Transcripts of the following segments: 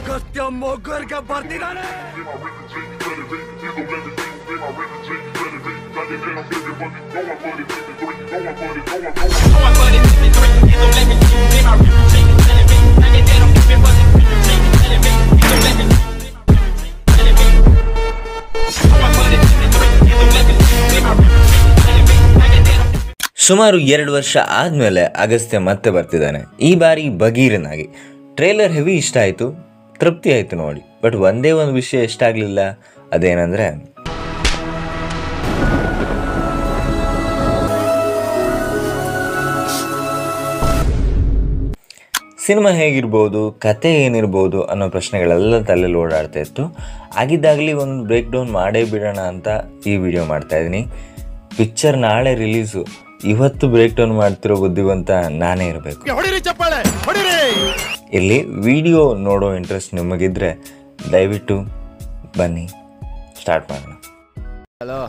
ಅಗತ್ಯ ಮೊಗ್ಗರ್ಗೆ ಬರ್ತಿದ್ದಾನೆ ಸುಮಾರು ಎರಡು ವರ್ಷ ಆದಮೇಲೆ ಅಗಸ್ತ್ಯ ಮತ್ತೆ ಬರ್ತಿದ್ದಾನೆ ಈ ಬಾರಿ ಬಗೀರನಾಗಿ ಟ್ರೇಲರ್ ಹೆವಿ ಇಷ್ಟ ಆಯಿತು ತೃಪ್ತಿ ಆಯಿತು ನೋಡಿ ಬಟ್ ಒಂದೇ ಒಂದು ವಿಷಯ ಇಷ್ಟ ಆಗಲಿಲ್ಲ ಅದೇನಂದರೆ ಸಿನಿಮಾ ಹೇಗಿರ್ಬೋದು ಕತೆ ಏನಿರ್ಬೋದು ಅನ್ನೋ ಪ್ರಶ್ನೆಗಳೆಲ್ಲ ತಲೆಯಲ್ಲಿ ಓಡಾಡ್ತಾ ಇತ್ತು ಆಗಿದ್ದಾಗಲಿ ಒಂದು ಬ್ರೇಕ್ ಡೌನ್ ಮಾಡೇ ಬಿಡೋಣ ಅಂತ ಈ ವಿಡಿಯೋ ಮಾಡ್ತಾ ಇದ್ದೀನಿ ಪಿಕ್ಚರ್ ನಾಳೆ ರಿಲೀಸು ಇವತ್ತು ಬ್ರೇಕ್ ಡೌನ್ ಮಾಡ್ತಿರೋ ಬುದ್ಧಿವಂತ ನಾನೇ ಇರಬೇಕು ಹೊಡಿರಿ ಚಪ್ಪಾಳೆ ಹೊಡಿರಿ ಇಲ್ಲಿ ವಿಡಿಯೋ ನೋಡೋ ಇಂಟ್ರೆಸ್ಟ್ ನಿಮಗಿದ್ರೆ ದಯವಿಟ್ಟು ಬನ್ನಿ ಸ್ಟಾರ್ಟ್ ಮಾಡೋಣ ಹಲೋ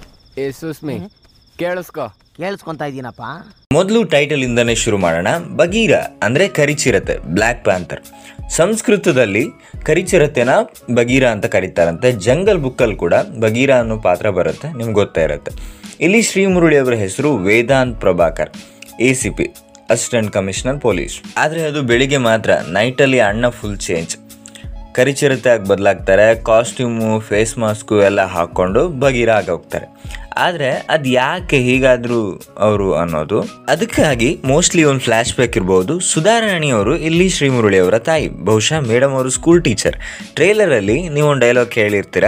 ಏ ಸುಸ್ಮಿ ಕೇಳಿಸ್ಕೊ ಕೇಳಿಸ್ಕೊಂತ ಇದೀನಪ್ಪ ಮೊದಲು ಟೈಟಲ್ ಇಂದನೇ ಶುರು ಮಾಡೋಣ ಬಗೀರ ಅಂದರೆ ಕರಿಚಿರತೆ ಬ್ಲ್ಯಾಕ್ ಪ್ಯಾಂಥರ್ ಸಂಸ್ಕೃತದಲ್ಲಿ ಕರಿಚಿರತೆನ ಬಗೀರ ಅಂತ ಕರೀತಾರಂತೆ ಜಂಗಲ್ ಬುಕ್ಕಲ್ಲಿ ಕೂಡ ಬಗೀರ ಅನ್ನೋ ಪಾತ್ರ ಬರುತ್ತೆ ನಿಮ್ಗೆ ಗೊತ್ತೇ ಇರುತ್ತೆ ಇಲ್ಲಿ ಶ್ರೀಮುರಳಿ ಅವರ ಹೆಸರು Vedanth Prabhakar A C P assistant commissioner police ಆದರೆ ಅದು ಬೆಳಿಗ್ಗೆ ಮಾತ್ರ ನೈಟಲ್ಲಿ ಅಣ್ಣ ಫುಲ್ ಚೇಂಜ್ ಕರಿಚಿರತೆಯಾಗಿ ಬದಲಾಗ್ತಾರೆ ಕಾಸ್ಟ್ಯೂಮು ಫೇಸ್ ಮಾಸ್ಕು ಎಲ್ಲ ಹಾಕ್ಕೊಂಡು ಬಗೀರ ಆಗಿ ಹೋಗ್ತಾರೆ ಆದರೆ ಅದು ಯಾಕೆ ಹೀಗಾದರೂ ಅವರು ಅನ್ನೋದು ಅದಕ್ಕಾಗಿ ಮೋಸ್ಟ್ಲಿ ಒಂದು ಫ್ಲ್ಯಾಶ್ ಬ್ಯಾಕ್ ಇರ್ಬೋದು ಸುಧಾರಾಣಿ ಅವರು ಇಲ್ಲಿ ಶ್ರೀಮುರಳಿ ಅವರ ತಾಯಿ ಬಹುಶಃ ಮೇಡಮ್ ಅವರು ಸ್ಕೂಲ್ ಟೀಚರ್ ಟ್ರೇಲರಲ್ಲಿ ನೀವು ಒಂದು ಡೈಲಾಗ್ ಕೇಳಿರ್ತೀರ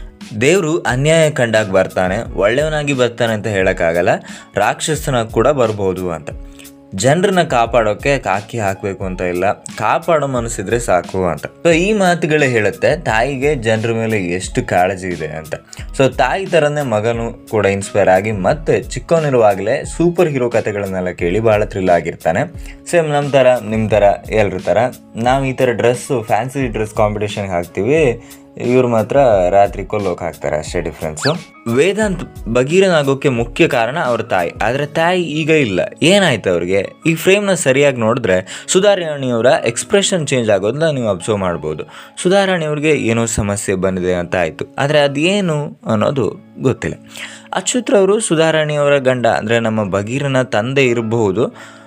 ದೇವರು ಅನ್ಯಾಯ ಕಂಡಾಗ ಬರ್ತಾನೆ ಒಳ್ಳೆಯವನಾಗಿ ಬರ್ತಾನೆ ಅಂತ ಹೇಳೋಕ್ಕಾಗಲ್ಲ ರಾಕ್ಷಸನಾಗಿ ಕೂಡ ಬರ್ಬೋದು ಅಂತ ಜನರನ್ನ ಕಾಪಾಡೋಕೆ ಕಾಕಿ ಹಾಕಬೇಕು ಅಂತ ಇಲ್ಲ ಕಾಪಾಡೋ ಮನಸ್ಸಿದ್ರೆ ಸಾಕು ಅಂತ ಸೊ ಈ ಮಾತುಗಳೇ ಹೇಳುತ್ತೆ ತಾಯಿಗೆ ಜನರ ಮೇಲೆ ಎಷ್ಟು ಕಾಳಜಿ ಇದೆ ಅಂತ ಸೊ ತಾಯಿ ಥರನೇ ಮಗನು ಕೂಡ ಇನ್ಸ್ಪೈರ್ ಆಗಿ ಮತ್ತೆ ಚಿಕ್ಕವನಿರುವಾಗಲೇ ಸೂಪರ್ ಹೀರೋ ಕಥೆಗಳನ್ನೆಲ್ಲ ಕೇಳಿ ಭಾಳ ಥ್ರಿಲ್ ಆಗಿರ್ತಾನೆ ಸೇಮ್ ನಮ್ಮ ಥರ ನಿಮ್ಮ ಥರ ಎಲ್ರ ಥರ ನಾವು ಈ ಥರ ಡ್ರೆಸ್ಸು ಫ್ಯಾನ್ಸಿ ಡ್ರೆಸ್ ಕಾಂಪಿಟೇಷನ್ಗೆ ಹಾಕ್ತೀವಿ ಇವ್ರು ಮಾತ್ರ ರಾತ್ರಿ ಕೊಲ್ಲೋಕೆ ಹಾಕ್ತಾರೆ ಅಷ್ಟೇ ಡಿಫ್ರೆನ್ಸು ವೇದಾಂತ್ ಭಗೀರನಾಗೋಕ್ಕೆ ಮುಖ್ಯ ಕಾರಣ ಅವ್ರ ತಾಯಿ ಆದರೆ ತಾಯಿ ಈಗ ಇಲ್ಲ ಏನಾಯ್ತು ಅವ್ರಿಗೆ ಈ ಫ್ರೇಮ್ನ ಸರಿಯಾಗಿ ನೋಡಿದ್ರೆ ಸುಧಾರಾಣಿಯವರ ಎಕ್ಸ್ಪ್ರೆಷನ್ ಚೇಂಜ್ ಆಗೋದನ್ನ ನೀವು ಅಬ್ಸರ್ವ್ ಮಾಡ್ಬೋದು ಸುಧಾರಾಣಿಯವ್ರಿಗೆ ಏನೋ ಸಮಸ್ಯೆ ಬಂದಿದೆ ಅಂತ ಆಯಿತು ಆದರೆ ಅದೇನು ಅನ್ನೋದು ಗೊತ್ತಿಲ್ಲ ಅಚ್ಯುತ್ರವರು ಸುಧಾರಾಣಿಯವರ ಗಂಡ ಅಂದರೆ ನಮ್ಮ ಭಗೀರನ ತಂದೆ ಇರಬಹುದು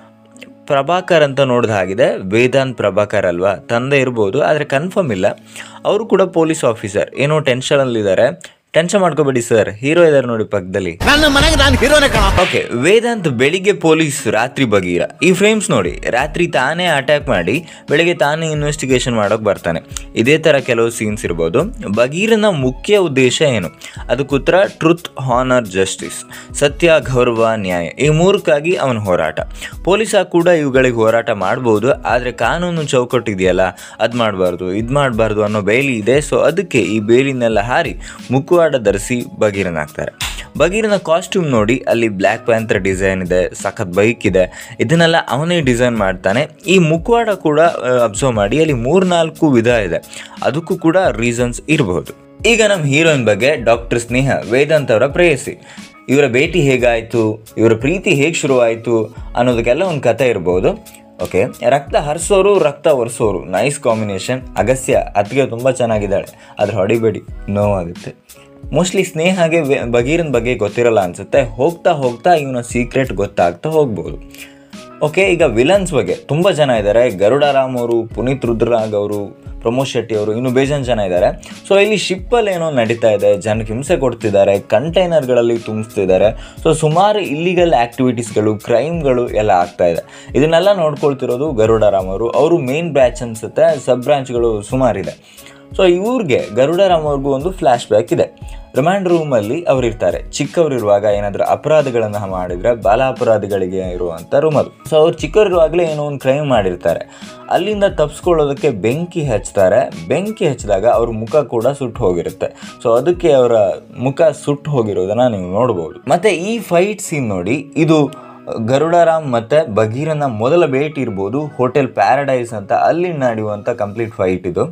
ಪ್ರಭಾಕರ್ ಅಂತ ನೋಡಿದ ಹಾಗಿದೆ ವೇದಾಂತ್ ಪ್ರಭಾಕರ್ ಅಲ್ವಾ ತಂದೆ ಇರ್ಬೋದು ಆದರೆ ಕನ್ಫರ್ಮ್ ಇಲ್ಲ ಅವರು ಕೂಡ ಪೊಲೀಸ್ ಆಫೀಸರ್ ಏನೋ ಟೆನ್ಷನಲ್ಲಿದ್ದಾರೆ ಟೆನ್ಷನ್ ಮಾಡ್ಕೋಬೇಡಿ ಸರ್ ಹೀರೋ ಇದ್ದಾರೆ ನೋಡಿ ಪಕ್ಕದಲ್ಲಿ ನನ್ನ ಮನೆಗೆ ನಾನು ಹೀರೋನೇ ಕಣ ಓಕೆ ವೇದಾಂತ್ ಬೆಳಿಗ್ಗೆ ಪೊಲೀಸ್ ರಾತ್ರಿ ಬಗೀರ ಈ ಫ್ರೇಮ್ಸ್ ನೋಡಿ ರಾತ್ರಿ ತಾನೇ ಅಟ್ಯಾಕ್ ಮಾಡಿ ಬೆಳಿಗ್ಗೆ ತಾನೇ ಇನ್ವೆಸ್ಟಿಗೇಷನ್ ಮಾಡೋಕೆ ಬರ್ತಾನೆ ಇದೇ ಥರ ಕೆಲವು ಸೀನ್ಸ್ ಇರ್ಬೋದು ಬಗೀರನ ಮುಖ್ಯ ಉದ್ದೇಶ ಏನು ಅದಕ್ಕೆ ಉತ್ತರ ಟ್ರುತ್ ಹಾನರ್ ಜಸ್ಟಿಸ್ ಸತ್ಯ ಗೌರವ ನ್ಯಾಯ ಈ ಮೂರಕ್ಕಾಗಿ ಅವನ ಹೋರಾಟ ಪೊಲೀಸ ಕೂಡ ಇವುಗಳಿಗೆ ಹೋರಾಟ ಮಾಡ್ಬೋದು ಆದರೆ ಕಾನೂನು ಚೌಕಟ್ಟು ಇದೆಯಲ್ಲ ಅದು ಮಾಡಬಾರ್ದು ಇದು ಮಾಡಬಾರ್ದು ಅನ್ನೋ ಬೇಲಿ ಇದೆ ಸೊ ಅದಕ್ಕೆ ಈ ಬೇಲಿನೆಲ್ಲ ಹಾರಿ ಮುಖವಾಡ ಧರಿಸಿ ಬಗೀರನಾಗ್ತಾರೆ ಬಗೀರನ ಕಾಸ್ಟ್ಯೂಮ್ ನೋಡಿ ಅಲ್ಲಿ ಬ್ಲ್ಯಾಕ್ ಪ್ಯಾಂಥರ್ ಡಿಸೈನ್ ಇದೆ ಸಖತ್ ಬೈಕ್ ಇದೆ ಇದನ್ನೆಲ್ಲ ಅವನೇ ಡಿಸೈನ್ ಮಾಡ್ತಾನೆ ಈ ಮುಖವಾಡ ಕೂಡ ಅಬ್ಸರ್ವ್ ಮಾಡಿ ಅಲ್ಲಿ ಮೂರ್ನಾಲ್ಕು ವಿಧ ಇದೆ ಅದಕ್ಕೂ ಕೂಡ ರೀಸನ್ಸ್ ಇರಬಹುದು ಈಗ ನಮ್ಮ ಹೀರೋಯಿನ್ ಬಗ್ಗೆ ಡಾಕ್ಟರ್ ಸ್ನೇಹ ವೇದಾಂತ್ ಅವರ ಪ್ರೇಯಸಿ ಇವರ ಭೇಟಿ ಹೇಗಾಯಿತು ಇವರ ಪ್ರೀತಿ ಹೇಗೆ ಶುರುವಾಯಿತು ಅನ್ನೋದಕ್ಕೆಲ್ಲ ಒಂದು ಕತೆ ಇರ್ಬೋದು ಓಕೆ ರಕ್ತ ಹರಿಸೋರು ರಕ್ತ ಒರೆಸೋರು ನೈಸ್ ಕಾಂಬಿನೇಷನ್ ಅಗಸ್ಯ ಅತ್ತಿಗೆ ತುಂಬ ಚೆನ್ನಾಗಿದ್ದಾಳೆ ಆದ್ರೆ ಹೊಡಿಬೇಡಿ ನೋವಾಗುತ್ತೆ ಮೋಸ್ಟ್ಲಿ ಸ್ನೇಹಗೆ ವೆ- ಬಗೀರನ್ ಬಗ್ಗೆ ಗೊತ್ತಿರಲ್ಲ ಅನ್ಸುತ್ತೆ ಹೋಗ್ತಾ ಹೋಗ್ತಾ ಇವನ ಸೀಕ್ರೆಟ್ ಗೊತ್ತಾಗ್ತಾ ಹೋಗ್ಬೋದು ಓಕೆ ಈಗ ವಿಲನ್ಸ್ ಬಗ್ಗೆ ತುಂಬ ಜನ ಇದ್ದಾರೆ ಗರುಡರಾಮ್ ಅವರು ಪುನೀತ್ ರುದ್ರರಾಗ್ ಅವರು ಪ್ರಮೋದ್ ಶೆಟ್ಟಿ ಅವರು ಇನ್ನು ಬೇಜಾನ್ ಜನ ಇದ್ದಾರೆ ಸೊ ಇಲ್ಲಿ ಶಿಪ್ಪಲ್ಲಿ ಏನೋ ನಡೀತಾ ಇದೆ ಜನಕ್ಕೆ ಹಿಂಸೆ ಕೊಡ್ತಿದ್ದಾರೆ ಕಂಟೈನರ್ಗಳಲ್ಲಿ ತುಂಬಿಸ್ತಿದ್ದಾರೆ ಸೊ ಸುಮಾರು ಇಲ್ಲಿಗಲ್ ಆ್ಯಕ್ಟಿವಿಟೀಸ್ಗಳು ಕ್ರೈಮ್ಗಳು ಎಲ್ಲ ಆಗ್ತಾ ಇದೆ ಇದನ್ನೆಲ್ಲ ನೋಡ್ಕೊಳ್ತಿರೋದು ಗರುಡರಾಮ್ ಅವರು ಅವರು ಮೇನ್ ಬ್ರ್ಯಾಂಚ್ ಅನಿಸುತ್ತೆ ಸಬ್ ಬ್ರಾಂಚ್ಗಳು ಸುಮಾರಿದೆ ಸೊ ಇವ್ರಿಗೆ ಗರುಡರಾಮ್ ಅವ್ರಿಗೂ ಒಂದು ಫ್ಲ್ಯಾಶ್ ಬ್ಯಾಕ್ ಇದೆ ರಿಮಾಂಡ್ ರೂಮಲ್ಲಿ ಅವ್ರು ಇರ್ತಾರೆ ಚಿಕ್ಕವರಿರುವಾಗ ಏನಾದರೂ ಅಪರಾಧಗಳನ್ನು ಮಾಡಿದರೆ ಬಾಲ ಅಪರಾಧಿಗಳಿಗೆ ಇರುವಂಥ ರೂಮ್ ಅದು ಸೊ ಅವ್ರು ಚಿಕ್ಕವರಿರುವಾಗಲೇ ಏನೋ ಒಂದು ಕ್ರೈಮ್ ಮಾಡಿರ್ತಾರೆ ಅಲ್ಲಿಂದ ತಪ್ಪಿಸ್ಕೊಳ್ಳೋದಕ್ಕೆ ಬೆಂಕಿ ಹಚ್ತಾರೆ ಬೆಂಕಿ ಹಚ್ಚಿದಾಗ ಅವ್ರ ಮುಖ ಕೂಡ ಸುಟ್ಟು ಹೋಗಿರುತ್ತೆ ಸೊ ಅದಕ್ಕೆ ಅವರ ಮುಖ ಸುಟ್ಟು ಹೋಗಿರೋದನ್ನ ನೀವು ನೋಡ್ಬೋದು ಮತ್ತು ಈ ಫೈಟ್ ಸೀನ್ ನೋಡಿ ಇದು ಗರುಡರಾಮ್ ಮತ್ತು ಬಗೀರನ ಮೊದಲ ಭೇಟಿ ಇರ್ಬೋದು ಹೋಟೆಲ್ ಪ್ಯಾರಡೈಸ್ ಅಂತ ಅಲ್ಲಿ ನಡೆಯುವಂಥ ಕಂಪ್ಲೀಟ್ ಫೈಟ್ ಇದು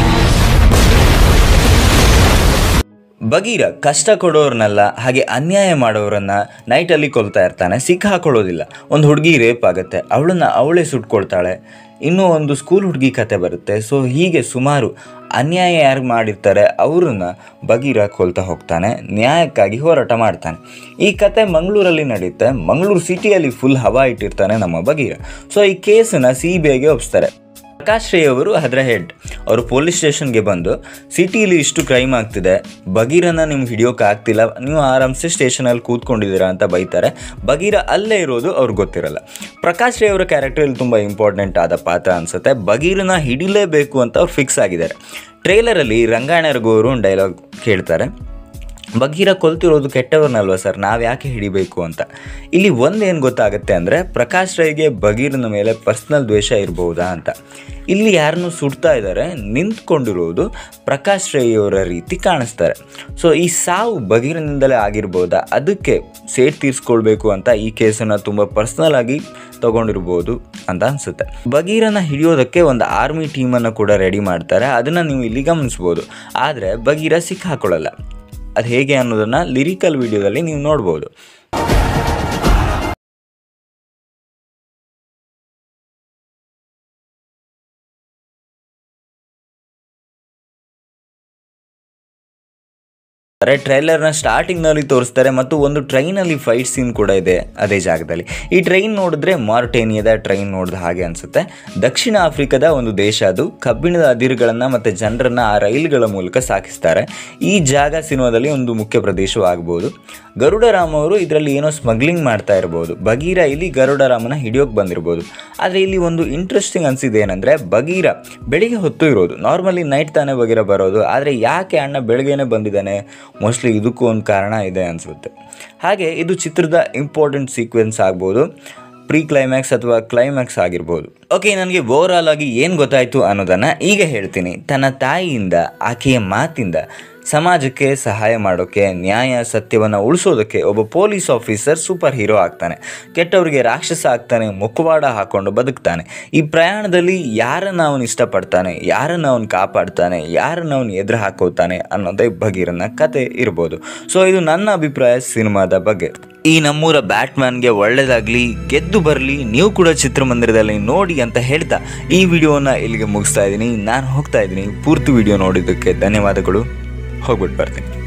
ಬಗೀರ ಕಷ್ಟ ಕೊಡೋರ್ನೆಲ್ಲ ಹಾಗೆ ಅನ್ಯಾಯ ಮಾಡೋರನ್ನ ನೈಟಲ್ಲಿ ಕೊಲ್ತಾ ಇರ್ತಾನೆ ಸಿಕ್ಕ ಹಾಕೊಳ್ಳೋದಿಲ್ಲ ಒಂದು ಹುಡುಗಿ ರೇಪ್ ಆಗುತ್ತೆ ಅವಳನ್ನ ಅವಳೇ ಸುಟ್ಕೊಳ್ತಾಳೆ ಇನ್ನೂ ಒಂದು ಸ್ಕೂಲ್ ಹುಡುಗಿ ಕತೆ ಬರುತ್ತೆ ಸೊ ಹೀಗೆ ಸುಮಾರು ಅನ್ಯಾಯ ಯಾರು ಮಾಡಿರ್ತಾರೆ ಅವ್ರನ್ನ ಬಗೀರ ಕೊಲ್ತಾ ಹೋಗ್ತಾನೆ ನ್ಯಾಯಕ್ಕಾಗಿ ಹೋರಾಟ ಮಾಡ್ತಾನೆ ಈ ಕತೆ ಮಂಗಳೂರಲ್ಲಿ ನಡೆಯುತ್ತೆ ಮಂಗಳೂರು ಸಿಟಿಯಲ್ಲಿ ಫುಲ್ ಹವಾ ಇಟ್ಟಿರ್ತಾನೆ ನಮ್ಮ ಬಗೀರ ಸೊ ಈ ಕೇಸನ್ನು ಸಿ ಬಿ ಐಗೆ ಒಪ್ಪಿಸ್ತಾರೆ ಪ್ರಕಾಶ್ ರೈ ಅವರು ಅದರ ಹೆಡ್ ಅವರು ಪೊಲೀಸ್ ಸ್ಟೇಷನ್ಗೆ ಬಂದು ಸಿಟಿಲಿ ಇಷ್ಟು ಕ್ರೈಮ್ ಆಗ್ತಿದೆ ಬಗೀರನ ನಿಮ್ಗೆ ಹಿಡಿಯೋಕೆ ಆಗ್ತಿಲ್ಲ ನೀವು ಆರಾಮ್ಸೆ ಸ್ಟೇಷನಲ್ಲಿ ಕೂತ್ಕೊಂಡಿದ್ದೀರಾ ಅಂತ ಬೈತಾರೆ ಬಗೀರ ಅಲ್ಲೇ ಇರೋದು ಅವ್ರಿಗೆ ಗೊತ್ತಿರಲ್ಲ ಪ್ರಕಾಶ್ ರೈ ಅವರ ಕ್ಯಾರೆಕ್ಟರ್ ಇಲ್ಲಿ ತುಂಬ ಇಂಪಾರ್ಟೆಂಟ್ ಆದ ಪಾತ್ರ ಅನಿಸುತ್ತೆ ಬಗೀರನ ಹಿಡಿಲೇಬೇಕು ಅಂತ ಅವ್ರು ಫಿಕ್ಸ್ ಆಗಿದ್ದಾರೆ ಟ್ರೇಲರಲ್ಲಿ ರಂಗಾಯಣ ರಘು ಅವರು ಒಂದು ಡೈಲಾಗ್ ಕೇಳ್ತಾರೆ ಬಗೀರ ಕೊಲ್ತಿರೋದು ಕೆಟ್ಟವರನಲ್ವ ಸರ್ ನಾವು ಯಾಕೆ ಹಿಡಿಬೇಕು ಅಂತ ಇಲ್ಲಿ ಒಂದೇನು ಗೊತ್ತಾಗುತ್ತೆ ಅಂದರೆ ಪ್ರಕಾಶ್ ರೈಗೆ ಬಗೀರನ ಮೇಲೆ ಪರ್ಸ್ನಲ್ ದ್ವೇಷ ಇರಬಹುದಾ ಅಂತ ಇಲ್ಲಿ ಯಾರನ್ನು ಸುಡ್ತಾ ಇದ್ದಾರೆ ನಿಂತ್ಕೊಂಡಿರೋದು ಪ್ರಕಾಶ್ ರೈ ಅವರ ರೀತಿ ಕಾಣಿಸ್ತಾರೆ ಸೊ ಈ ಸಾವು ಬಗೀರನಿಂದಲೇ ಆಗಿರ್ಬೋದಾ ಅದಕ್ಕೆ ಸೇಟ್ ತೀರಿಸ್ಕೊಳ್ಬೇಕು ಅಂತ ಈ ಕೇಸನ್ನು ತುಂಬ ಪರ್ಸ್ನಲ್ ಆಗಿ ತಗೊಂಡಿರ್ಬೋದು ಅಂತ ಅನಿಸುತ್ತೆ ಬಗೀರನ ಹಿಡಿಯೋದಕ್ಕೆ ಒಂದು ಆರ್ಮಿ ಟೀಮನ್ನು ಕೂಡ ರೆಡಿ ಮಾಡ್ತಾರೆ ಅದನ್ನು ನೀವು ಇಲ್ಲಿ ಗಮನಿಸ್ಬೋದು ಆದರೆ ಬಗೀರ ಸಿಕ್ಕಾಕೊಳ್ಳಲ್ಲ ಅದು ಹೇಗೆ ಅನ್ನೋದನ್ನು ಲಿರಿಕಲ್ ವಿಡಿಯೋದಲ್ಲಿ ನೀವು ನೋಡ್ಬೋದು ಅರೆ ಟ್ರೈಲರ್ನ ಸ್ಟಾರ್ಟಿಂಗ್ನಲ್ಲಿ ತೋರಿಸ್ತಾರೆ ಮತ್ತು ಒಂದು ಟ್ರೈನಲ್ಲಿ ಫೈಟ್ ಸೀನ್ ಕೂಡ ಇದೆ ಅದೇ ಜಾಗದಲ್ಲಿ ಈ ಟ್ರೈನ್ ನೋಡಿದ್ರೆ ಮಾರ್ಟೇನಿಯಾದ ಟ್ರೈನ್ ನೋಡಿದ ಹಾಗೆ ಅನಿಸುತ್ತೆ ದಕ್ಷಿಣ ಆಫ್ರಿಕಾದ ಒಂದು ದೇಶ ಅದು ಕಬ್ಬಿಣದ ಅದಿರುಗಳನ್ನು ಮತ್ತು ಜನರನ್ನು ಆ ರೈಲುಗಳ ಮೂಲಕ ಸಾಗಿಸ್ತಾರೆ ಈ ಜಾಗ ಸಿನಿಮಾದಲ್ಲಿ ಒಂದು ಮುಖ್ಯ ಪ್ರದೇಶವಾಗಬಹುದು ಗರುಡರಾಮ್ ಅವರು ಇದರಲ್ಲಿ ಏನೋ ಸ್ಮಗ್ಲಿಂಗ್ ಮಾಡ್ತಾ ಇರ್ಬೋದು ಬಗೀರ ಇಲ್ಲಿ ಗರುಡರಾಮನ ಹಿಡಿಯೋಕೆ ಬಂದಿರ್ಬೋದು ಆದರೆ ಇಲ್ಲಿ ಒಂದು ಇಂಟ್ರೆಸ್ಟಿಂಗ್ ಅನಿಸಿದೆ ಏನಂದರೆ ಬಗೀರ ಬೆಳಿಗ್ಗೆ ಹೊತ್ತು ಇರೋದು ನಾರ್ಮಲಿ ನೈಟ್ ತಾನೇ ಬಗೀರ ಬರೋದು ಆದರೆ ಯಾಕೆ ಅಣ್ಣ ಬೆಳಗ್ಗೆನೇ ಬಂದಿದ್ದಾನೆ ಮೋಸ್ಟ್ಲಿ ಇದಕ್ಕೂ ಒಂದು ಕಾರಣ ಇದೆ ಅನಿಸುತ್ತೆ ಹಾಗೆ ಇದು ಚಿತ್ರದ ಇಂಪಾರ್ಟೆಂಟ್ ಸೀಕ್ವೆನ್ಸ್ ಆಗ್ಬೋದು ಪ್ರೀ ಕ್ಲೈಮ್ಯಾಕ್ಸ್ ಅಥವಾ ಕ್ಲೈಮ್ಯಾಕ್ಸ್ ಆಗಿರ್ಬೋದು ಓಕೆ ನನಗೆ ಓವರಾಲ್ ಆಗಿ ಏನು ಗೊತ್ತಾಯಿತು ಅನ್ನೋದನ್ನು ಈಗ ಹೇಳ್ತೀನಿ ತನ್ನ ತಾಯಿಯಿಂದ ಆಕೆಯ ಮಾತಿಂದ ಸಮಾಜಕ್ಕೆ ಸಹಾಯ ಮಾಡೋಕ್ಕೆ ನ್ಯಾಯ ಸತ್ಯವನ್ನು ಉಳಿಸೋದಕ್ಕೆ ಒಬ್ಬ ಪೊಲೀಸ್ ಆಫೀಸರ್ ಸೂಪರ್ ಹೀರೋ ಆಗ್ತಾನೆ ಕೆಟ್ಟವರಿಗೆ ರಾಕ್ಷಸ ಆಗ್ತಾನೆ ಮುಖವಾಡ ಹಾಕೊಂಡು ಬದುಕ್ತಾನೆ ಈ ಪ್ರಯಾಣದಲ್ಲಿ ಯಾರನ್ನು ಅವನು ಇಷ್ಟಪಡ್ತಾನೆ ಯಾರನ್ನು ಅವನು ಕಾಪಾಡ್ತಾನೆ ಯಾರನ್ನು ಅವನು ಎದುರು ಹಾಕೋತಾನೆ ಅನ್ನೋದೇ ಬಗೀರನ ಕತೆ ಇರ್ಬೋದು ಸೊ ಇದು ನನ್ನ ಅಭಿಪ್ರಾಯ ಸಿನಿಮಾದ ಬಗ್ಗೆ ಈ ನಮ್ಮೂರ ಬ್ಯಾಟ್ಮ್ಯಾನ್ಗೆ ಒಳ್ಳೇದಾಗಲಿ ಗೆದ್ದು ಬರಲಿ ನೀವು ಕೂಡ ಚಿತ್ರಮಂದಿರದಲ್ಲಿ ನೋಡಿ ಅಂತ ಹೇಳ್ತಾ ಈ ವಿಡಿಯೋನ ಇಲ್ಲಿಗೆ ಮುಗಿಸ್ತಾ ಇದ್ದೀನಿ ನಾನು ಹೋಗ್ತಾ ಇದ್ದೀನಿ ಪೂರ್ತಿ ವಿಡಿಯೋ ನೋಡಿದ್ದಕ್ಕೆ ಧನ್ಯವಾದಗಳು ಹೋಗ್ಬಿಟ್ಟು ಬರ್ತೀನಿ